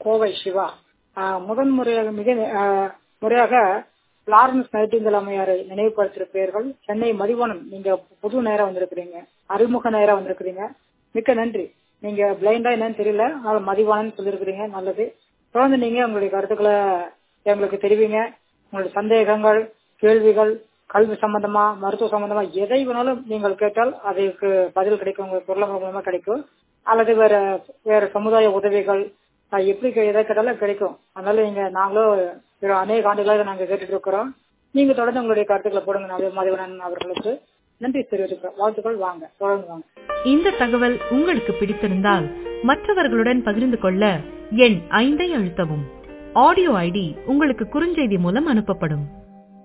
கோவை சிவா ஆஹ் முதன் முறையாக மிக ஆஹ் முறையாக லாரன்ஸ் நைட்டிங்கல் அம்மையாரை நினைவுபடுத்திருப்பீர்கள் சென்னை மதிவனம் நீங்க புது நேரம் வந்திருக்கிறீங்க அறிமுக நேரம் வந்திருக்கிறீங்க மிக்க நன்றி நீங்க பிளைண்டா என்னன்னு தெரியல ஆனால் மதிவானன் சொல்லியிருக்கிறீங்க நல்லது தொடர்ந்து நீங்க உங்களுடைய கருத்துக்களை எங்களுக்கு தெரிவிங்க உங்களுடைய சந்தேகங்கள் கேள்விகள் கல்வி சம்பந்தமா மருத்துவ சம்பந்தமா எதை வேணாலும் நீங்கள் கேட்டால் அதற்கு பதில் கிடைக்கும் உங்க குரல் மூலமா கிடைக்கும் அல்லது வேற வேற சமுதாய உதவிகள் அஹ் எப்படி கே- எதை கேட்டாலும் கிடைக்கும் அதனால நீங்க நாங்களும் ஒரு அநேக ஆண்டுகளாக நாங்க கேட்டுட்டு இருக்கிறோம் நீங்க தொடர்ந்து உங்களுடைய கருத்துக்களை போடுங்க நவீ மதிவனன் அவர்களுக்கு நன்றி தெரிவித்துக்கிறோம் வாழ்த்துக்கள் வாங்க தொடர்ந்து வாங்க இந்த தகவல் உங்களுக்கு பிடித்திருந்தால் மற்றவர்களுடன் பகிர்ந்து கொள்ள எண் ஐந்தை அழுத்தவும் ஆடியோ ஐடி உங்களுக்கு குறுஞ்செய்தி மூலம் அனுப்பப்படும்